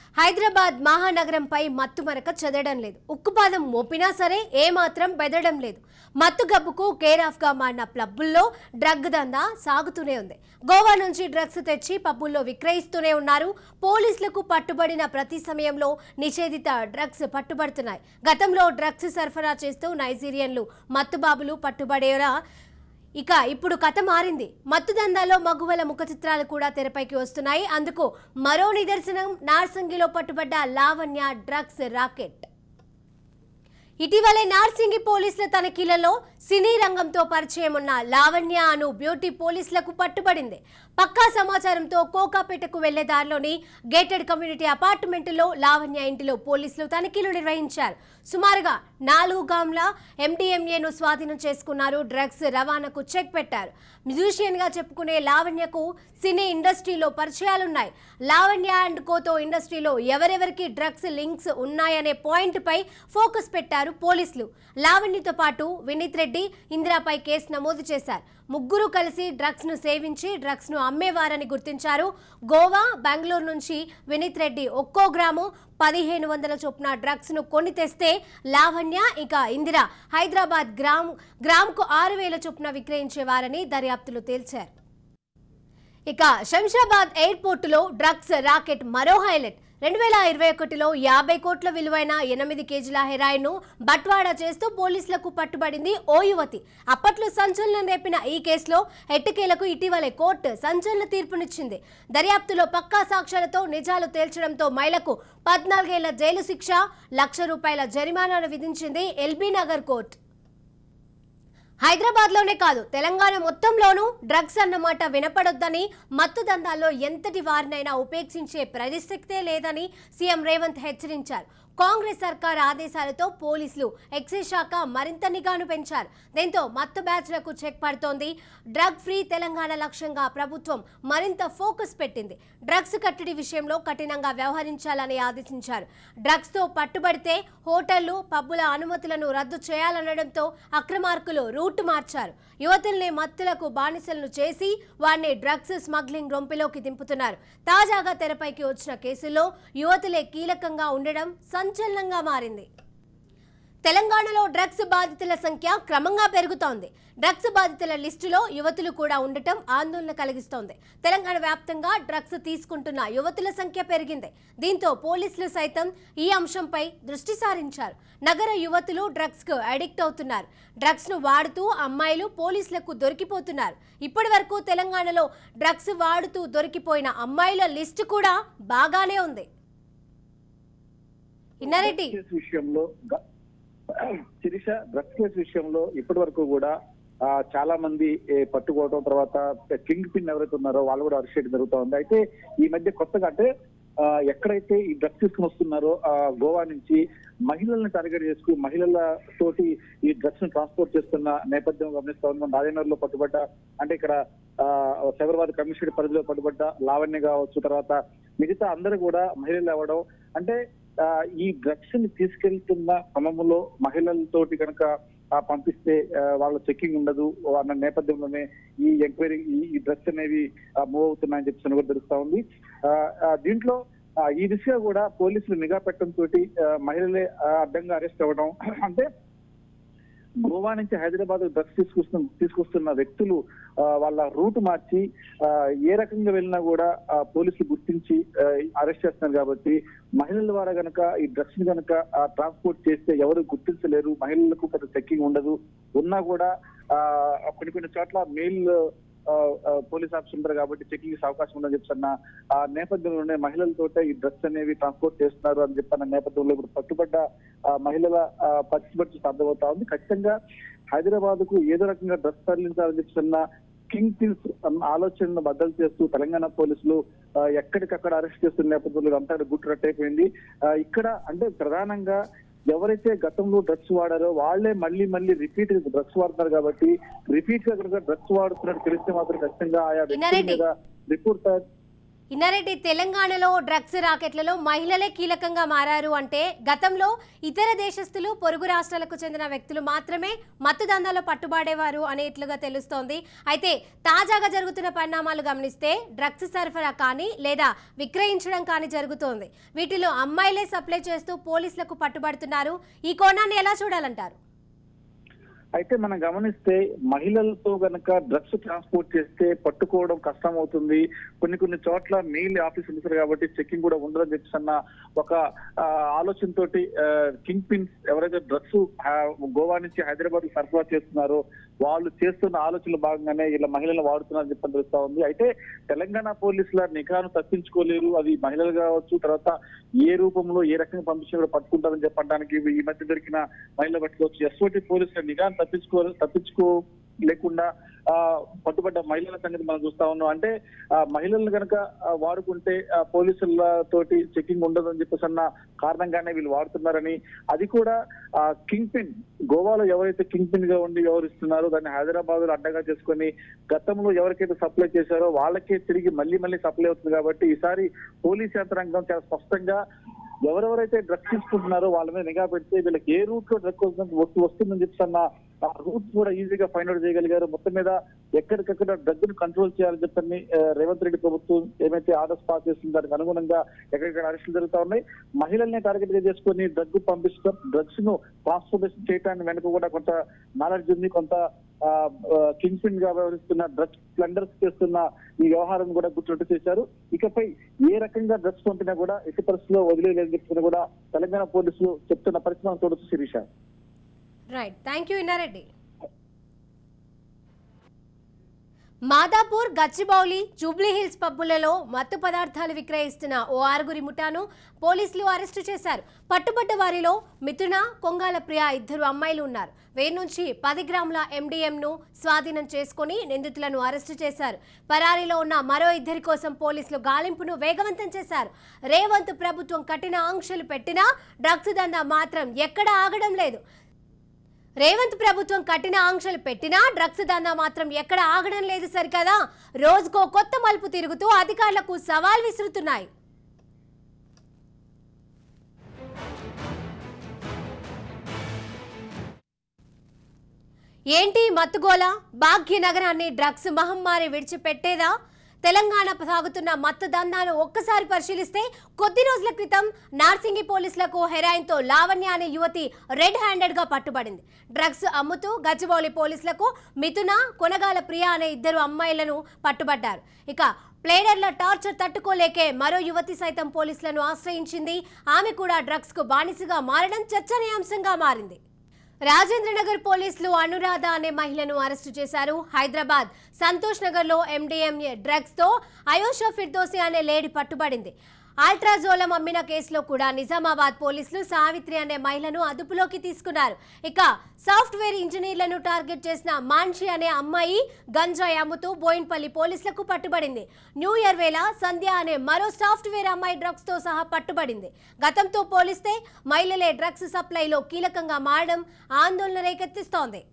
హైదరాబాద్ మహానగరంపై మత్తు మరక చెదడం లేదు ఉక్కుపాదం మోపినా సరే ఏమాత్రం బెదరడం లేదు మత్తు గబ్బుకు కేర్ ఆఫ్ గా మారిన పబ్బుల్లో డ్రగ్ దందా సాగుతూనే ఉంది గోవా నుంచి డ్రగ్స్ తెచ్చి పబ్బుల్లో విక్రయిస్తూనే ఉన్నారు పోలీసులకు పట్టుబడిన ప్రతి సమయంలో నిషేధిత డ్రగ్స్ పట్టుబడుతున్నాయి గతంలో డ్రగ్స్ సరఫరా చేస్తూ నైజీరియన్లు మత్తుబాబులు పట్టుబడేలా ఇక ఇప్పుడు కథ మారింది మత్తు దందాలో మగువల ముఖ చిత్రాలు కూడా తెరపైకి వస్తున్నాయి అందుకు మరో నిదర్శనం నార్సింగిలో పట్టుబడ్డ లావణ్య డ్రగ్స్ రాకెట్ ఇటీవలే నార్సింగి పోలీసుల తనిఖీలలో సినీ రంగంతో పరిచయం ఉన్న లావణ్య అను బ్యూటీ పోలీసులకు పట్టుబడింది పక్కా సమాచారంతో కోకాపేటకు వెళ్లే దారిలోని గేటెడ్ కమ్యూనిటీ అపార్ట్మెంటులో లావణ్య ఇంటిలో పోలీసులు తనిఖీలు నిర్వహించారు సుమారుగా నాలుగు గామ్ల ఎండిఎంఏను స్వాధీనం చేసుకున్నారు డ్రగ్స్ రవాణాకు చెక్ పెట్టారు మ్యూజిషియన్ గా చెప్పుకునే లావణ్యకు సినీ ఇండస్ట్రీలో పరిచయాలున్నాయి లావణ్య అండ్ కోతో ఇండస్ట్రీలో ఎవరెవరికి డ్రగ్స్ లింక్స్ ఉన్నాయనే పాయింట్ పై ఫోకస్ పెట్టారు పోలీసులు లావణ్యతో పాటు వినీత్ రెడ్డి ఇందిరాపై కేసు నమోదు చేశారు ముగ్గురు కలిసి డ్రగ్స్ ను సేవించి డ్రగ్స్ ను అమ్మేవారని గుర్తించారు గోవా బెంగళూరు నుంచి వినీత్ రెడ్డి ఒక్కో గ్రాము పదిహేను వందల చొప్పున డ్రగ్స్ ను కొని తెస్తే లావణ్య ఇక ఇందిర హైదరాబాద్ గ్రామ్ గ్రామ్కు ఆరు వేల చొప్పున విక్రయించేవారని దర్యాప్తులు తేల్చారు ఇక శంషాబాద్ ఎయిర్పోర్టులో డ్రగ్స్ రాకెట్ మరో హైలైట్ రెండు వేల ఇరవై ఒకటిలో యాభై కోట్ల విలువైన ఎనిమిది కేజీల హెరాయిన్ బట్వాడా చేస్తూ పోలీసులకు పట్టుబడింది ఓ యువతి అప్పట్లో సంచలనం రేపిన ఈ కేసులో ఎట్టకేలకు ఇటీవలే కోర్టు సంచలన తీర్పునిచ్చింది దర్యాప్తులో పక్కా సాక్ష్యాలతో నిజాలు తేల్చడంతో మహిళకు పద్నాలుగేళ్ల జైలు శిక్ష లక్ష రూపాయల జరిమానాను విధించింది ఎల్బీ నగర్ కోర్టు హైదరాబాద్ లోనే కాదు తెలంగాణ మొత్తంలోనూ డ్రగ్స్ అన్నమాట వినపడొద్దని మత్తు దందాల్లో ఎంతటి వారినైనా ఉపేక్షించే ప్రసక్తే లేదని సీఎం రేవంత్ హెచ్చరించారు కాంగ్రెస్ సర్కార్ ఆదేశాలతో పోలీసులు ఎక్సైజ్ శాఖ మరింత నిఘాను పెంచారు దీంతో మత్తు బ్యాచ్లకు చెక్ పడుతోంది డ్రగ్ ఫ్రీ తెలంగాణ లక్ష్యంగా ప్రభుత్వం మరింత ఫోకస్ పెట్టింది డ్రగ్స్ కట్టడి విషయంలో కఠినంగా వ్యవహరించాలని ఆదేశించారు డ్రగ్స్తో పట్టుబడితే హోటళ్లు పబ్బుల అనుమతులను రద్దు చేయాలనడంతో అక్రమార్కులు రూట్ మార్చారు యువతుల్ని మత్తులకు బానిసలను చేసి వారిని డ్రగ్స్ స్మగ్లింగ్ రొంపిలోకి దింపుతున్నారు తాజాగా తెరపైకి వచ్చిన కేసుల్లో యువతులే కీలకంగా ఉండడం సంచలనంగా మారింది తెలంగాణలో డ్రగ్స్ బాధితుల సంఖ్య క్రమంగా పెరుగుతోంది డ్రగ్స్ బాధితుల లిస్టులో యువతులు కూడా ఉండటం ఆందోళన కలిగిస్తోంది తెలంగాణ వ్యాప్తంగా డ్రగ్స్ తీసుకుంటున్న యువతుల సంఖ్య పెరిగింది దీంతో పోలీసులు సైతం ఈ అంశంపై దృష్టి సారించారు నగర యువతులు డ్రగ్స్ కు అడిక్ట్ అవుతున్నారు డ్రగ్స్ ను వాడుతూ అమ్మాయిలు పోలీసులకు దొరికిపోతున్నారు ఇప్పటి వరకు తెలంగాణలో డ్రగ్స్ వాడుతూ దొరికిపోయిన అమ్మాయిల లిస్టు కూడా బాగానే ఉంది ఇన్నారెడ్డి కేసు విషయంలో గ- శిరీష డ్రగ్స్ కేసు విషయంలో ఇప్పటి వరకు కూడా ఆ, చాలా మంది ఏ, పట్టుకోవడం తర్వాత కింగ్ పిన్ ఎవరైతే ఉన్నారో వాళ్ళు కూడా అరెస్ట్ చేయడం జరుగుతూ ఉంది అయితే ఈ మధ్య కొత్తగా అంటే ఆ, ఎక్కడైతే ఈ డ్రగ్స్ తీసుకుని వస్తున్నారో ఆ, గోవా నుంచి మహిళలను టార్గెట్ చేసుకుని మహిళల తోటి ఈ డ్రగ్స్ ను ట్రాన్స్పోర్ట్ చేస్తున్న నేపథ్యం గమనిస్తా ఉన్నాం రాజనగర్ లో పట్టుబడ్డ అంటే ఇక్కడ ఆ, సైబరాబాద్ కమిషనర్ పరిధిలో పట్టుబడ్డ లావణ్య కావచ్చు తర్వాత మిగతా అందరూ కూడా మహిళలు అవ్వడం అంటే ఆ, ఈ డ్రగ్స్ ని తీసుకెళ్తున్న క్రమంలో మహిళలతోటి కనుక ఆ, పంపిస్తే ఆ, వాళ్ళ చెక్కింగ్ ఉండదు అన్న నేపథ్యంలోనే ఈ ఎంక్వైరీ ఈ- ఈ డ్రగ్స్ అనేవి మూవ్ అవుతున్నాయని చెప్పి కూడా తెలుస్తా ఉంది ఆ, ఆ, దీంట్లో ఆ, ఈ దిశగా కూడా పోలీసులు నిఘా పెట్టడం తోటి ఆ, మహిళలే ఆ, అడ్డంగా అరెస్ట్ అవ్వడం అంటే గోవా నుంచి హైదరాబాద్ డ్రగ్స్ తీసుకొస్తున్న తీసుకొస్తున్న వ్యక్తులు ఆ, వాళ్ళ రూట్ మార్చి ఆ, ఏ రకంగా వెళ్ళినా కూడా ఆ, పోలీసులు గుర్తించి ఆ, అరెస్ట్ చేస్తున్నారు కాబట్టి మహిళల ద్వారా గనక ఈ డ్రగ్స్ ని గనక ట్రాన్స్పోర్ట్ చేస్తే ఎవరు గుర్తించలేరు మహిళలకు పెద్ద చెక్కింగ్ ఉండదు ఉన్నా కూడా ఆ, కొన్ని కొన్ని చోట్ల మెయిల్ పోలీస్ ఆఫీసర్ ఉంటారు కాబట్టి చెకింగ్ అవకాశం ఉందని చెప్తున్న ఆ నేపథ్యంలోనే మహిళలతోటే ఈ డ్రగ్స్ అనేవి ట్రాన్స్పోర్ట్ చేస్తున్నారు అని చెప్పిన నేపథ్యంలో ఇప్పుడు పట్టుబడ్డ ఆ, మహిళల ఆ, పచ్చిపచ్చి సాధ్యమవుతా ఉంది ఖచ్చితంగా హైదరాబాద్ కు ఏదో రకంగా డ్రగ్స్ తరలించాలని చెప్తున్న కింగ్ పిన్స్ అన్న ఆలోచనను బద్దలు చేస్తూ తెలంగాణ పోలీసులు ఆ, ఎక్కడికక్కడ అరెస్ట్ చేస్తున్న నేపథ్యంలో అంతా గుట్టు రట్టయిపోయింది ఆ, ఇక్కడ అంటే ప్రధానంగా ఎవరైతే గతంలో డ్రగ్స్ వాడారో వాళ్ళే మళ్ళీ మళ్ళీ రిపీట్ డ్రగ్స్ వాడుతున్నారు కాబట్టి రిపీట్ గా కనుక డ్రగ్స్ వాడుతున్నట్టు తెలిస్తే మాత్రం ఖచ్చితంగా ఆయా వ్యక్తుల ఇన్నారెడ్డి. మీద రిపోర్ట్ తయారు ఇన్నారెడ్డి తెలంగాణలో డ్రగ్స్ రాకెట్లలో మహిళలే కీలకంగా మారారు అంటే గతంలో ఇతర దేశస్తులు పొరుగు రాష్ట్రాలకు చెందిన వ్యక్తులు మాత్రమే మత్తు దందాలో పట్టుబడేవారు అనేట్లుగా తెలుస్తోంది అయితే తాజాగా జరుగుతున్న పరిణామాలు గమనిస్తే డ్రగ్స్ సరఫరా కానీ లేదా విక్రయించడం కానీ జరుగుతోంది వీటిలో అమ్మాయిలే సప్లై చేస్తూ పోలీసులకు పట్టుబడుతున్నారు ఈ కోణాన్ని ఎలా చూడాలంటారు అయితే మనం గమనిస్తే మహిళలతో గనక డ్రగ్స్ ట్రాన్స్పోర్ట్ చేస్తే పట్టుకోవడం కష్టం అవుతుంది కొన్ని కొన్ని చోట్ల మెయిల్ ఆఫీస్ ఉంటారు కాబట్టి చెకింగ్ కూడా ఉండదని చెప్పేసి అన్న ఒక ఆ, ఆలోచనతోటి కింగ్ పిన్స్ ఎవరైతే డ్రగ్స్ గోవా నుంచి హైదరాబాద్ సరఫరా చేస్తున్నారో వాళ్ళు చేస్తున్న ఆలోచనల భాగంగానే ఇలా మహిళలు వాడుతున్నారని చెప్పని తెలుస్తా ఉంది అయితే తెలంగాణ పోలీసుల నిఘాను తప్పించుకోలేరు అది మహిళలు కావచ్చు తర్వాత ఏ రూపంలో ఏ రకంగా పంపించినా కూడా పట్టుకుంటారని చెప్పడానికి ఈ మధ్య దొరికిన మహిళలు పట్టుకోవచ్చు ఎస్ఓటి పోలీసుల నిఘాను తప్పించుకో తప్పించుకో లేకుండా ఆ పట్టుబడ్డ మహిళల సంగతి మనం చూస్తా ఉన్నాం అంటే ఆ మహిళలను కనుక వాడుకుంటే ఆ, పోలీసుల తోటి చెకింగ్ ఉండదని చెప్పేసి అన్న కారణంగానే వీళ్ళు వాడుతున్నారని అది కూడా ఆ కింగ్ పిన్ గోవాలో ఎవరైతే కింగ్ పిన్ గా ఉండి వ్యవహరిస్తున్నారో దాన్ని హైదరాబాద్ లో అడ్డగా చేసుకొని గతంలో ఎవరికైతే సప్లై చేశారో వాళ్ళకే తిరిగి మళ్ళీ మళ్ళీ సప్లై అవుతుంది కాబట్టి ఈసారి పోలీస్ యంత్రాంగం చాలా స్పష్టంగా ఎవరెవరైతే డ్రగ్స్ తీసుకుంటున్నారో వాళ్ళ మీద నిఘా పెడితే వీళ్ళకి ఏ రూట్ లో డ్రగ్ వస్తు వస్తుందని చెప్పి అన్న ఆ రూట్ కూడా ఈజీగా ఫైండ్ అవుట్ చేయగలిగారు మొత్తం మీద ఎక్కడికక్కడ డ్రగ్ ను కంట్రోల్ చేయాలని చెప్పని ఆ, రేవంత్ రెడ్డి ప్రభుత్వం ఏమైతే ఆర్డర్స్ పాస్ చేస్తుందో దానికి అనుగుణంగా ఎక్కడికక్కడ అరెస్టులు జరుగుతా ఉన్నాయి మహిళల్ని టార్గెట్ గా చేసుకొని డ్రగ్ పంపిస్తాం డ్రగ్స్ ను ట్రాన్స్పోర్టేషన్ చేయడానికి వెనుక కూడా కొంత నాలెడ్జ్ ఉంది కొంత కింగ్ పిన్ గా వ్యవహరిస్తున్న డ్రగ్స్ స్ప్లెండర్స్ చేస్తున్న ఈ వ్యవహారం కూడా గుర్తుపెట్టు చేశారు ఇకపై ఏ రకంగా డ్రగ్స్ పంపినా కూడా ఎట్టి పరిస్థితుల్లో వదిలేదని చెప్తున్నా కూడా తెలంగాణ పోలీసులు చెప్తున్న పరిస్థితి మనం చూడొచ్చు Sirisha right thank you Innareddy Madhapur Gachibowli Jubilee Hills పబ్బులలో మత్తు పదార్థాలు విక్రయిస్తున్న ఓ ఆరుగురి ముఠాను పోలీసులు అరెస్టు చేశారు పట్టుబడ్డ వారిలో మిథున కొంగాల ప్రియ ఇద్దరు అమ్మాయిలు ఉన్నారు వీరి నుంచి పది గ్రాముల ఎండిఎంను స్వాధీనం చేసుకుని నిందితులను అరెస్టు చేశారు పరారీలో ఉన్న మరో ఇద్దరి కోసం పోలీసులు గాలింపును వేగవంతం చేశారు రేవంత్ ప్రభుత్వం కఠిన ఆంక్షలు పెట్టినా డ్రగ్స్ దందా మాత్రం ఎక్కడా ఆగడం లేదు రేవంత్ ప్రభుత్వం కఠిన ఆంక్షలు పెట్టినా డ్రగ్స్ దందా మాత్రం ఎక్కడ ఆగడం లేదు సరికదా రోజుకో కొత్త మలుపు తిరుగుతూ అధికారులకు సవాల్ విసురుతున్నాయి ఏంటి మత్తుగోల భాగ్యనగరాన్ని డ్రగ్స్ మహమ్మారి విడిచిపెట్టేదా తెలంగాణ సాగుతున్న మత్తు దందాను ఒక్కసారి పరిశీలిస్తే కొద్ది రోజుల క్రితం నార్సింగి పోలీసులకు హెరాయిన్తో లావణ్య అనే యువతి రెడ్ హ్యాండెడ్ గా పట్టుబడింది డ్రగ్స్ అమ్ముతూ గచ్చిబౌలి పోలీసులకు మిథున కొనగాల ప్రియ అనే ఇద్దరు అమ్మాయిలను పట్టుబడ్డారు ఇక ప్లేడర్ల టార్చర్ తట్టుకోలేకే మరో యువతి సైతం పోలీసులను ఆశ్రయించింది ఆమె కూడా డ్రగ్స్ కు బానిసగా మారడం చర్చనీయాంశంగా మారింది రాజేంద్రనగర్ పోలీసులు అనురాధ అనే మహిళను అరెస్టు చేశారు హైదరాబాద్ సంతోష్ నగర్ లో ఎండిఎంఏ డ్రగ్స్ తో అయోషా ఫిర్దోసి అనే లేడీ పట్టుబడింది ఆల్ట్రాజోలం అమ్మిన కేసులో కూడా నిజామాబాద్ పోలీసులు సావిత్రి అనే మహిళను అదుపులోకి తీసుకున్నారు ఇక సాఫ్ట్వేర్ ఇంజనీర్లను టార్గెట్ చేసిన మాన్షి అనే అమ్మాయి గంజాయి అమ్ముతూ బోయిన్పల్లి పోలీసులకు పట్టుబడింది న్యూ ఇయర్ వేళ సంధ్య అనే మరో సాఫ్ట్వేర్ అమ్మాయి డ్రగ్స్ తో సహా పట్టుబడింది గతంతో పోలిస్తే మహిళలే డ్రగ్స్ సప్లైలో కీలకంగా మారడం ఆందోళన రేకెత్తిస్తోంది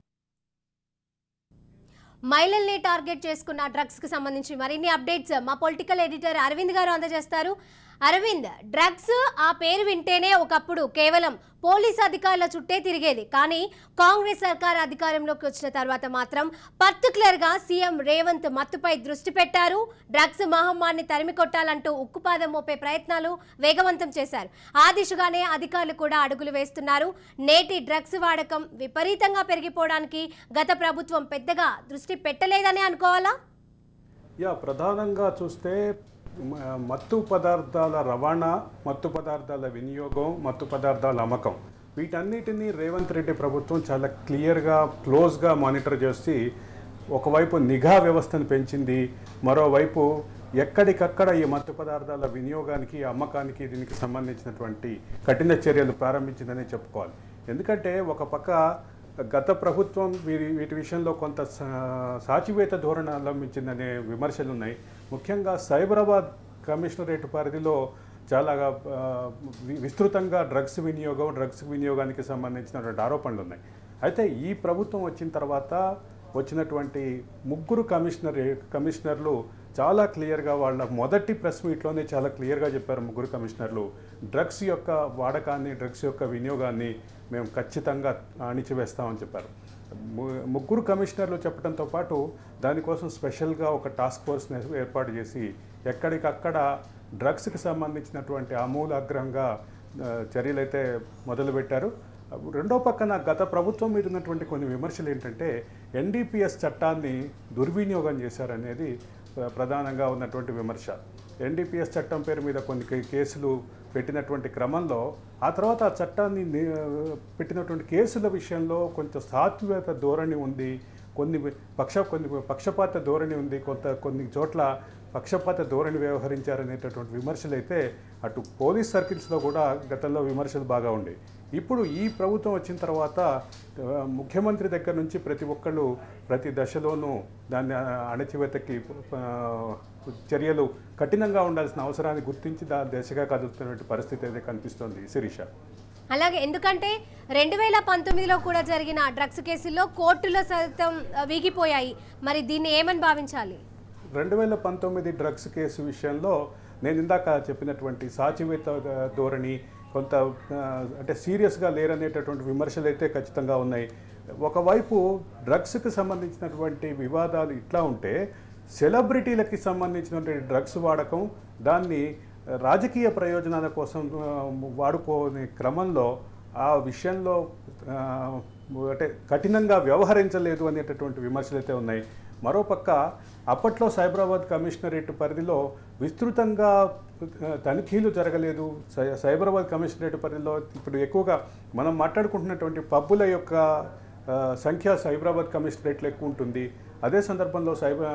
మహిళల్ని టార్గెట్ చేసుకున్న డ్రగ్స్ కి సంబంధించి మరిన్ని అప్డేట్స్ మా పొలిటికల్ ఎడిటర్ అరవింద్ గారు అందజేస్తారు అరవింద్ డ్రగ్స్ ఆ పేరు వింటేనే ఒకప్పుడు కేవలం పోలీస్ అధికారుల చుట్టే తిరిగేది కానీ కాంగ్రెస్ సర్కార్ అధికారంలోకి వచ్చిన తర్వాత మాత్రం పర్టికులర్ గా సీఎం రేవంత్ మత్తుపై దృష్టి పెట్టారు డ్రగ్స్ మహమ్మారిని తరిమి కొట్టాలంటూ ఉక్కుపాదం మోపే ప్రయత్నాలు వేగవంతం చేశారు ఆ దిశగానే అధికారులు కూడా అడుగులు వేస్తున్నారు నేటి డ్రగ్స్ వాడకం విపరీతంగా పెరిగిపోవడానికి గత ప్రభుత్వం పెద్దగా దృష్టి పెట్టలేదనే అనుకోవాలా యా ప్రధానంగా చూస్తే మ- మత్తు పదార్థాల రవాణా మత్తు పదార్థాల వినియోగం మత్తు పదార్థాల అమ్మకం వీటన్నిటినీ రేవంత్ రెడ్డి ప్రభుత్వం చాలా క్లియర్గా క్లోజ్గా మానిటర్ చేసి ఒకవైపు నిఘా వ్యవస్థను పెంచింది మరోవైపు ఎక్కడికక్కడ ఈ మత్తు పదార్థాల వినియోగానికి అమ్మకానికి దీనికి సంబంధించినటువంటి కఠిన చర్యలు ప్రారంభించిందని చెప్పుకోవాలి ఎందుకంటే ఒక పక్క గత ప్రభుత్వం వీరి వీటి విషయంలో కొంత సా- సాచివేత ధోరణి అవలంబించిందనే విమర్శలు ఉన్నాయి ముఖ్యంగా సైబరాబాద్ కమిషనరేట్ పరిధిలో చాలా ఆ, వి- విస్తృతంగా డ్రగ్స్ వినియోగం డ్రగ్స్ వినియోగానికి సంబంధించినటువంటి ఆరోపణలు ఉన్నాయి అయితే ఈ ప్రభుత్వం వచ్చిన తర్వాత వచ్చినటువంటి ముగ్గురు కమిషనర్ కమిషనర్లు చాలా క్లియర్గా వాళ్ళ మొదటి ప్రెస్ మీట్లోనే చాలా క్లియర్గా చెప్పారు ముగ్గురు కమిషనర్లు డ్రగ్స్ యొక్క వాడకాన్ని డ్రగ్స్ యొక్క వినియోగాన్ని మేము ఖచ్చితంగా అణిచివేస్తామని చెప్పారు ము- ముగ్గురు కమిషనర్లు చెప్పడంతో పాటు దానికోసం స్పెషల్గా ఒక టాస్క్ ఫోర్స్ని ఏర్పాటు చేసి ఎక్కడికక్కడ డ్రగ్స్కి సంబంధించినటువంటి ఆమూలాగ్రంగా ఆ, చర్యలైతే మొదలుపెట్టారు రెండో పక్కన గత ప్రభుత్వం మీద ఉన్నటువంటి కొన్ని విమర్శలు ఏంటంటే ఎన్డీపీఎస్ చట్టాన్ని దుర్వినియోగం చేశారనేది ప్ర- ప్రధానంగా ఉన్నటువంటి విమర్శ ఎన్డీపీఎస్ చట్టం పేరు మీద కొన్ని కే- కేసులు పెట్టినటువంటి క్రమంలో ఆ తర్వాత ఆ చట్టాన్ని ని- పెట్టినటువంటి కేసుల విషయంలో కొంచెం సాత్వికత ధోరణి ఉంది కొన్ని పక్ష కొన్ని పక్షపాత ధోరణి ఉంది కొంత కొన్ని చోట్ల పక్షపాత ధోరణి వ్యవహరించారనేటటువంటి విమర్శలు అయితే అటు పోలీస్ సర్కిల్స్లో కూడా గతంలో విమర్శలు బాగా ఉండేవి ఇప్పుడు ఈ ప్రభుత్వం వచ్చిన తర్వాత ఆ, ముఖ్యమంత్రి దగ్గర నుంచి ప్రతి ఒక్కళ్ళు ప్రతి దశలోనూ దాన్ని ఆ, అణచివేతకి ఆ, చర్యలు కఠినంగా ఉండాల్సిన అవసరాన్ని గుర్తించి దా దిశగా కదులుతున్నటువంటి పరిస్థితి అయితే కనిపిస్తోంది శిరీష అలాగే ఎందుకంటే రెండు వేల పంతొమ్మిదిలో కూడా జరిగిన డ్రగ్స్ కేసుల్లో కోర్టులో సైతం ఆ, వీగిపోయాయి మరి దీన్ని ఏమని భావించాలి రెండు వేల పంతొమ్మిది డ్రగ్స్ కేసు విషయంలో నేను ఇందాక చెప్పినటువంటి సాచివేత ధోరణి కొంత ఆ, అంటే సీరియస్గా లేరనేటటువంటి విమర్శలు అయితే ఖచ్చితంగా ఉన్నాయి ఒకవైపు డ్రగ్స్కి సంబంధించినటువంటి వివాదాలు ఇట్లా ఉంటే సెలబ్రిటీలకి సంబంధించినటువంటి డ్రగ్స్ వాడకం దాన్ని రాజకీయ ప్రయోజనాల కోసం ఆ, వాడుకోని క్రమంలో ఆ విషయంలో ఆ, అంటే కఠినంగా వ్యవహరించలేదు అనేటటువంటి విమర్శలు అయితే ఉన్నాయి మరోపక్క అప్పట్లో సైబరాబాద్ కమిషనరేట్ పరిధిలో విస్తృతంగా ఆ, తనిఖీలు జరగలేదు సై- సైబరాబాద్ కమిషనరేట్ పరిధిలో ఇప్పుడు ఎక్కువగా మనం మాట్లాడుకుంటున్నటువంటి పబ్బుల యొక్క ఆ, సంఖ్య సైబరాబాద్ కమిషనరేట్లో ఎక్కువ ఉంటుంది అదే సందర్భంలో సైబర్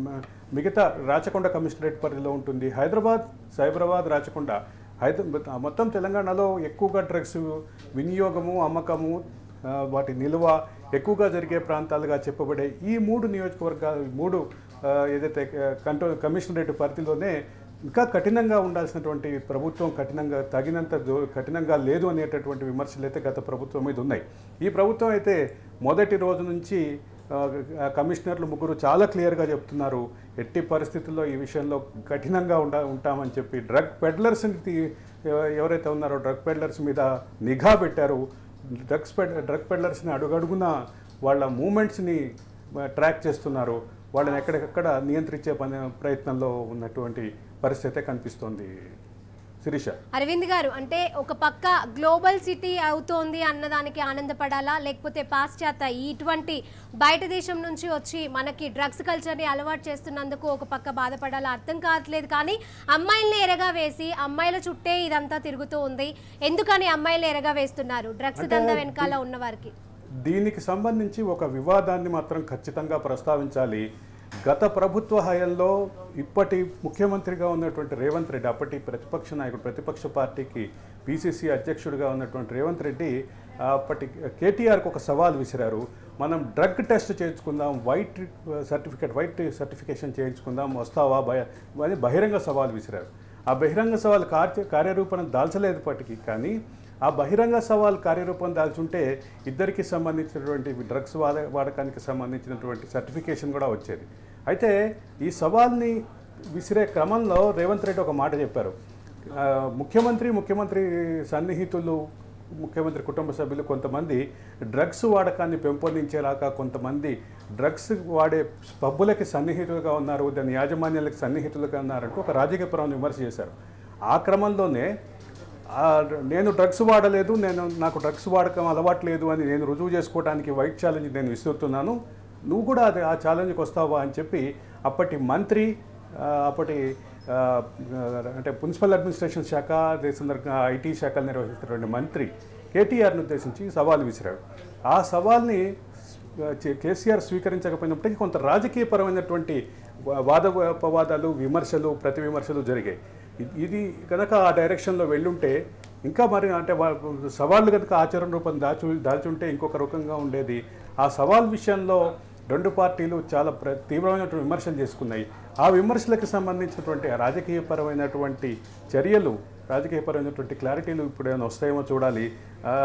మిగతా రాచకొండ కమిషనరేట్ పరిధిలో ఉంటుంది హైదరాబాద్ సైబరాబాద్ రాచకొండ హైదరాబాద్ మొత్తం తెలంగాణలో ఎక్కువగా డ్రగ్స్ వినియోగము అమ్మకము ఆ, వాటి నిల్వ ఎక్కువగా జరిగే ప్రాంతాలుగా చెప్పబడే ఈ మూడు నియోజకవర్గాలు ఈ మూడు ఆ, ఏదైతే కంట్రో కమిషనరేట్ పరిధిలోనే ఇంకా కఠినంగా ఉండాల్సినటువంటి ప్రభుత్వం కఠినంగా తగినంత దో- కఠినంగా లేదు అనేటటువంటి విమర్శలు అయితే గత ప్రభుత్వం మీద ఉన్నాయి ఈ ప్రభుత్వం అయితే మొదటి రోజు నుంచి ఆ, ఆ, కమిషనర్లు ముగ్గురు చాలా క్లియర్గా చెప్తున్నారు ఎట్టి పరిస్థితుల్లో ఈ విషయంలో కఠినంగా ఉండ ఉంటామని చెప్పి డ్రగ్ పెడ్లర్స్ని తీ- ఎవరైతే ఉన్నారో డ్రగ్ పెడ్లర్స్ మీద నిఘా పెట్టారు డ్రగ్స్ పెడ్ డ్రగ్ పెడ్లర్స్ని అడుగడుగున వాళ్ళ మూమెంట్స్ని ట్రాక్ చేస్తున్నారు వాళ్ళని ఎక్కడికక్కడ నియంత్రించే పని ప్రయత్నంలో ఉన్నటువంటి పరిస్థితి అయితే కనిపిస్తోంది శిరీష అరవింద్ గారు అంటే ఒక పక్క గ్లోబల్ సిటీ అవుతోంది అన్నదానికి ఆనందపడాలా లేకపోతే పాశ్చాత్య ఇటువంటి బయట దేశం నుంచి వచ్చి మనకి డ్రగ్స్ కల్చర్ని అలవాటు చేస్తున్నందుకు ఒక పక్క బాధపడాలా అర్థం కావట్లేదు కానీ అమ్మాయిల్ని ఎరగా వేసి అమ్మాయిల చుట్టే ఇదంతా తిరుగుతూ ఉంది ఎందుకని అమ్మాయిలు ఎరగా వేస్తున్నారు డ్రగ్స్ అంటే దందా వెనకాల ఉన్న వారికి దీనికి సంబంధించి ఒక వివాదాన్ని మాత్రం ఖచ్చితంగా ప్రస్తావించాలి గత ప్రభుత్వ హయాంలో ఇప్పటి ముఖ్యమంత్రిగా ఉన్నటువంటి రేవంత్ రెడ్డి అప్పటి ప్రతిపక్ష నాయకుడు ప్రతిపక్ష పార్టీకి పిసిసి అధ్యక్షుడిగా ఉన్నటువంటి రేవంత్ రెడ్డి అప్పటి కేటీఆర్కి ఒక సవాల్ విసిరారు మనం డ్రగ్ టెస్ట్ చేయించుకుందాం వైట్ సర్టిఫికేట్ వైట్ సర్టిఫికేషన్ చేయించుకుందాం వస్తావా భయ అని బహిరంగ సవాల్ విసిరారు ఆ బహిరంగ సవాల్ కార్య కార్యరూపణం దాల్చలేదుపటికి కానీ ఆ బహిరంగ సవాల్ కార్యరూపం దాల్చుంటే ఇద్దరికి సంబంధించినటువంటి డ్రగ్స్ వాడ వాడకానికి సంబంధించినటువంటి సర్టిఫికేషన్ కూడా వచ్చేది అయితే ఈ సవాల్ని విసిరే క్రమంలో రేవంత్ రెడ్డి ఒక మాట చెప్పారు ఆ, ముఖ్యమంత్రి ముఖ్యమంత్రి సన్నిహితులు ముఖ్యమంత్రి కుటుంబ సభ్యులు కొంతమంది డ్రగ్స్ వాడకాన్ని పెంపొందించేలాగా కొంతమంది డ్రగ్స్ వాడే పబ్బులకి సన్నిహితులుగా ఉన్నారు దాని యాజమాన్యాలకు సన్నిహితులుగా ఉన్నారంటూ ఒక రాజకీయపరమైన విమర్శ చేశారు ఆ క్రమంలోనే ఆ, నేను డ్రగ్స్ వాడలేదు నేను నాకు డ్రగ్స్ వాడకం అలవాటు లేదు అని నేను రుజువు చేసుకోవడానికి వైట్ ఛాలెంజ్ నేను విసురుతున్నాను నువ్వు కూడా అది ఆ ఛాలెంజ్కి వస్తావా అని చెప్పి అప్పటి మంత్రి ఆ, అప్పటి ఆ, అంటే మున్సిపల్ అడ్మినిస్ట్రేషన్ శాఖ అదే సందర్భంగా ఐటీ శాఖలు నిర్వహిస్తున్నటువంటి మంత్రి కేటీఆర్ను ఉద్దేశించి సవాల్ విసిరాడు ఆ సవాల్ని చే- కేసీఆర్ స్వీకరించకపోయినప్పటికీ కొంత రాజకీయపరమైనటువంటి వా- వాదోపవాదాలు విమర్శలు ప్రతి విమర్శలు జరిగాయి ఇ- ఇది కనుక ఆ డైరెక్షన్లో వెళ్ళుంటే ఇంకా మరి అంటే వా- సవాళ్ళు కనుక ఆచరణ రూపం దాచు దాల్చుంటే ఇంకొక రకంగా ఉండేది ఆ సవాల్ విషయంలో రెండు పార్టీలు చాలా ప్ర తీవ్రమైనటువంటి విమర్శలు చేసుకున్నాయి ఆ విమర్శలకు సంబంధించినటువంటి ఆ రాజకీయపరమైనటువంటి చర్యలు రాజకీయపరమైనటువంటి క్లారిటీలు ఇప్పుడు ఏమైనా వస్తాయేమో చూడాలి ఆ,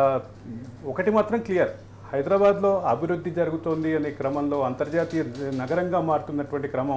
ఒకటి మాత్రం క్లియర్ హైదరాబాద్లో అభివృద్ధి జరుగుతోంది అనే క్రమంలో అంతర్జాతీయ నగరంగా మారుతున్నటువంటి క్రమం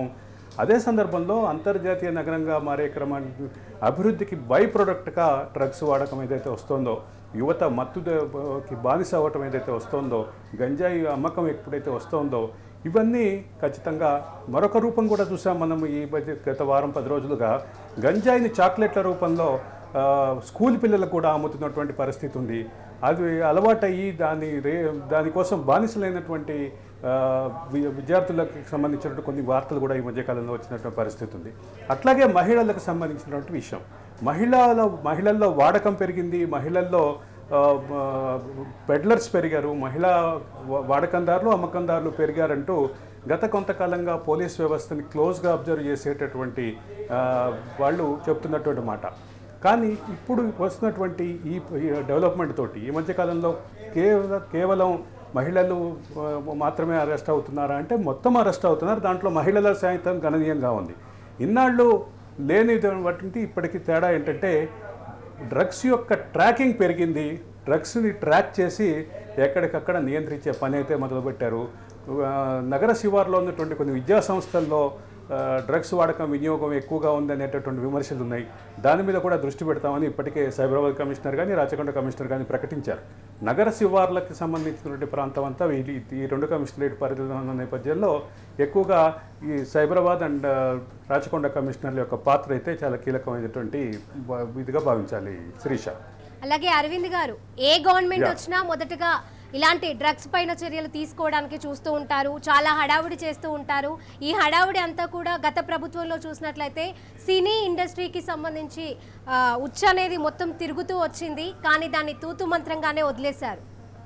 అదే సందర్భంలో అంతర్జాతీయ నగరంగా మారే క్రమానికి అభివృద్ధికి బై ప్రొడక్ట్గా డ్రగ్స్ వాడకం ఏదైతే వస్తుందో యువత మత్తుకి బానిస అవ్వటం ఏదైతే వస్తుందో గంజాయి అమ్మకం ఎప్పుడైతే వస్తుందో ఇవన్నీ ఖచ్చితంగా మరొక రూపం కూడా చూసాం మనం ఈ మధ్య గత వారం పది రోజులుగా గంజాయిని చాక్లెట్ల రూపంలో ఆ, స్కూల్ పిల్లలకు కూడా అమ్ముతున్నటువంటి పరిస్థితి ఉంది అది అలవాటయ్యి దాని రే దానికోసం బానిసలైనటువంటి ఆ, వి- విద్యార్థులకు సంబంధించినటువంటి కొన్ని వార్తలు కూడా ఈ మధ్యకాలంలో వచ్చినటువంటి పరిస్థితి ఉంది అట్లాగే మహిళలకు సంబంధించినటువంటి విషయం మహిళల మహిళల్లో వాడకం పెరిగింది మహిళల్లో ఆ, ఆ, పెడ్లర్స్ పెరిగారు మహిళా వా- వాడకందారులు అమ్మకందారులు పెరిగారంటూ గత కొంతకాలంగా పోలీస్ వ్యవస్థని క్లోజ్గా అబ్జర్వ్ చేసేటటువంటి ఆ, వాళ్ళు చెప్తున్నటువంటి మాట కానీ ఇప్పుడు వస్తున్నటువంటి ఈ ఈ డెవలప్మెంట్ తోటి ఈ మధ్యకాలంలో కేవలం కేవలం మహిళలు ఆ, మాత్రమే అరెస్ట్ అవుతున్నారా అంటే మొత్తం అరెస్ట్ అవుతున్నారు దాంట్లో మహిళల సాయంత్రం గణనీయంగా ఉంది ఇన్నాళ్ళు లేని బట్టి ఇప్పటికి తేడా ఏంటంటే డ్రగ్స్ యొక్క ట్రాకింగ్ పెరిగింది డ్రగ్స్ని ట్రాక్ చేసి ఎక్కడికక్కడ నియంత్రించే పని అయితే మొదలుపెట్టారు ఆ, నగర శివార్లో ఉన్నటువంటి కొన్ని విద్యా సంస్థల్లో ఆ, డ్రగ్స్ వాడకం వినియోగం ఎక్కువగా ఉందనేటటువంటి విమర్శలు ఉన్నాయి దాని మీద కూడా దృష్టి పెడతామని ఇప్పటికే సైబరాబాద్ కమిషనర్ కానీ రాచకొండ కమిషనర్ కానీ ప్రకటించారు నగర శివార్లకు సంబంధించినటువంటి ప్రాంతం అంతా ఈ ఈ రెండు కమిషనరేట్ పరిధిలో ఉన్న నేపథ్యంలో ఎక్కువగా ఈ సైబరాబాద్ అండ్ ఆ, రాచకొండ కమిషనర్ల యొక్క పాత్ర అయితే చాలా కీలకమైనటువంటి బ- ఇదిగా భావించాలి శిరీష అలాగే అరవింద్ గారు ఏ గవర్నమెంట్ Yeah. వచ్చినా మొదటగా ఇలాంటి డ్రగ్స్ పైన చర్యలు తీసుకోవడానికి చూస్తూ ఉంటారు చాలా హడావుడి చేస్తూ ఉంటారు ఈ హడావుడి అంతా కూడా గత ప్రభుత్వంలో చూసినట్లయితే సినీ ఇండస్ట్రీకి సంబంధించి ఆ, ఉచ్చ అనేది మొత్తం తిరుగుతూ వచ్చింది కానీ దాన్ని తూతు మంత్రంగానే వదిలేశారు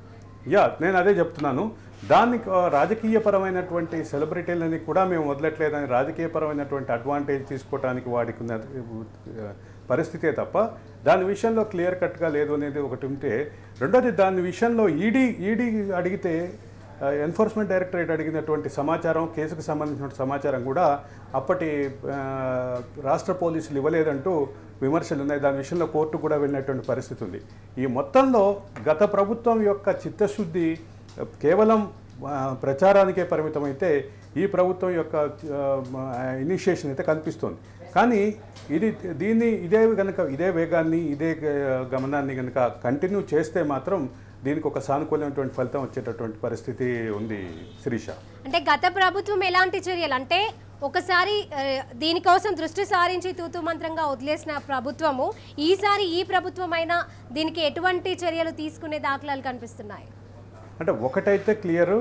యా నేను అదే చెప్తున్నాను దానికి ఆ, రాజకీయపరమైనటువంటి సెలబ్రిటీలని కూడా మేము వదలట్లేదని రాజకీయపరమైనటువంటి అడ్వాంటేజ్ తీసుకోవడానికి వాడికి ఉన్న ఆ, పరిస్థితే తప్ప దాని విషయంలో క్లియర్ కట్గా లేదు అనేది ఒకటి ఉంటే రెండోది దాని విషయంలో ఈడీ ఈడీ అడిగితే ఎన్ఫోర్స్మెంట్ డైరెక్టరేట్ అడిగినటువంటి సమాచారం కేసుకు సంబంధించిన సమాచారం కూడా అప్పటి ఆ, రాష్ట్ర పోలీసులు ఇవ్వలేదంటూ విమర్శలు ఉన్నాయి దాని విషయంలో కోర్టు కూడా వెళ్ళినటువంటి పరిస్థితి ఉంది ఈ మొత్తంలో గత ప్రభుత్వం యొక్క చిత్తశుద్ధి కేవలం ఆ, ప్రచారానికే పరిమితమైతే ఈ ప్రభుత్వం యొక్క ఇనిషియేషన్ అయితే కనిపిస్తుంది కానీ ఇది దీన్ని ఇదే కనుక ఇదే వేగాన్ని ఇదే గ- గమనాన్ని కనుక కంటిన్యూ చేస్తే మాత్రం దీనికి ఒక సానుకూలమైనటువంటి ఫలితం వచ్చేటటువంటి పరిస్థితి ఉంది శిరీష అంటే గత ప్రభుత్వం ఎలాంటి చర్యలు అంటే ఒకసారి ఆ, దీనికోసం దృష్టి సారించి తూతు మంత్రంగా వదిలేసిన ప్రభుత్వము ఈసారి ఈ ప్రభుత్వం అయినా దీనికి ఎటువంటి చర్యలు తీసుకునే దాఖలాలు కనిపిస్తున్నాయి అంటే ఒకటైతే క్లియరు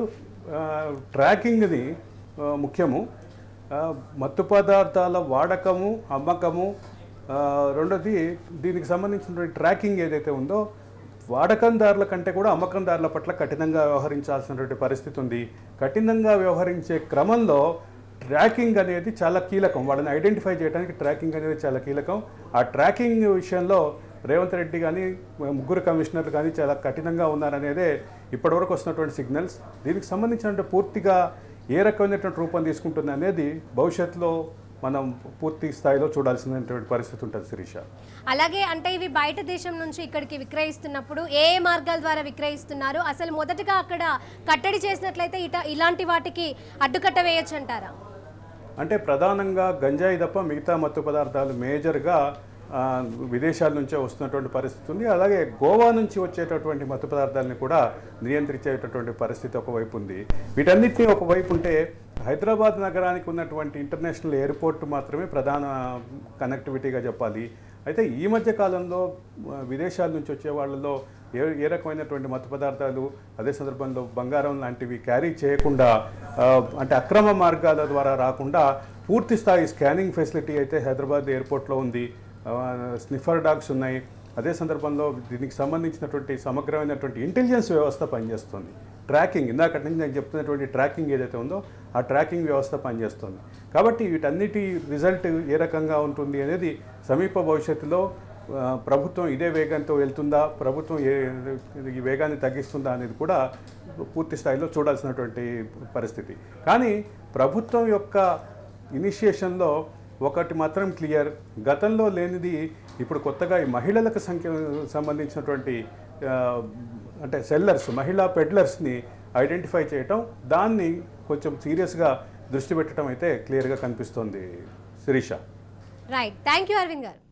ట్రాకింగ్ది ఆ, ముఖ్యము ఆ, మత్తు పదార్థాల వాడకము అమ్మకము ఆ, రెండోది దీనికి సంబంధించినటువంటి ట్రాకింగ్ ఏదైతే ఉందో వాడకందారుల కంటే కూడా అమ్మకందారుల పట్ల కఠినంగా వ్యవహరించాల్సినటువంటి పరిస్థితి ఉంది కఠినంగా వ్యవహరించే క్రమంలో ట్రాకింగ్ అనేది చాలా కీలకం వాళ్ళని ఐడెంటిఫై చేయడానికి ట్రాకింగ్ అనేది చాలా కీలకం ఆ ట్రాకింగ్ విషయంలో రేవంత్ రెడ్డి కానీ ముగ్గురు కమిషనర్లు కానీ చాలా కఠినంగా ఉన్నారనేదే ఇప్పటివరకు వస్తున్నటువంటి సిగ్నల్స్ దీనికి సంబంధించినటువంటి పూర్తిగా ఏ రకమైనటువంటి రూపం తీసుకుంటుంది అనేది భవిష్యత్తులో మనం పూర్తి స్థాయిలో చూడాల్సినటువంటి పరిస్థితి ఉంటుంది శిరీష అలాగే అంటే ఇవి బయట దేశం నుంచి ఇక్కడికి విక్రయిస్తున్నప్పుడు ఏ ఏ మార్గాల ద్వారా విక్రయిస్తున్నారు అసలు మొదటగా అక్కడ కట్టడి చేసినట్లయితే ఇట ఇలాంటి వాటికి అడ్డుకట్ట వేయొచ్చు అంటారా అంటే ప్రధానంగా గంజాయి తప్ప మిగతా మత్తు పదార్థాలు మేజర్గా ఆ, విదేశాల నుంచే వస్తున్నటువంటి పరిస్థితి ఉంది అలాగే గోవా నుంచి వచ్చేటటువంటి మత్తు పదార్థాలని కూడా నియంత్రించేటటువంటి పరిస్థితి ఒకవైపు ఉంది వీటన్నిటిని ఒకవైపు ఉంటే హైదరాబాద్ నగరానికి ఉన్నటువంటి ఇంటర్నేషనల్ ఎయిర్పోర్ట్ మాత్రమే ప్రధాన కనెక్టివిటీగా చెప్పాలి అయితే ఈ మధ్య కాలంలో ఆ, విదేశాల నుంచి వచ్చే వాళ్ళలో ఏ ఏ రకమైనటువంటి మత్తు పదార్థాలు అదే సందర్భంలో బంగారం లాంటివి క్యారీ చేయకుండా ఆ, అంటే అక్రమ మార్గాల ద్వారా రాకుండా పూర్తి స్థాయి స్కానింగ్ ఫెసిలిటీ అయితే హైదరాబాద్ ఎయిర్పోర్ట్లో ఉంది ఆ, స్నిఫర్ డాగ్స్ ఉన్నాయి అదే సందర్భంలో దీనికి సంబంధించినటువంటి సమగ్రమైనటువంటి ఇంటెలిజెన్స్ వ్యవస్థ పనిచేస్తుంది ట్రాకింగ్ ఇందాక నుంచి నేను చెప్తున్నటువంటి ట్రాకింగ్ ఏదైతే ఉందో ఆ ట్రాకింగ్ వ్యవస్థ పనిచేస్తుంది కాబట్టి వీటన్నిటి రిజల్ట్ ఏ రకంగా ఉంటుంది అనేది సమీప భవిష్యత్తులో ఆ, ప్రభుత్వం ఇదే వేగంతో వెళ్తుందా ప్రభుత్వం ఏ ఈ వేగాన్ని తగ్గిస్తుందా అనేది కూడా పూర్తి స్థాయిలో చూడాల్సినటువంటి పరిస్థితి కానీ ప్రభుత్వం యొక్క ఇనిషియేషన్లో ఒకటి మాత్రం క్లియర్ గతంలో లేనిది ఇప్పుడు కొత్తగా ఈ మహిళలకు సంఖ్య సంబంధించినటువంటి ఆ, అంటే సెల్లర్స్ మహిళా పెడ్లర్స్ని ఐడెంటిఫై చేయటం దాన్ని కొంచెం సీరియస్గా దృష్టి పెట్టడం అయితే క్లియర్గా కనిపిస్తోంది Sirisha right thank you Arvind గారు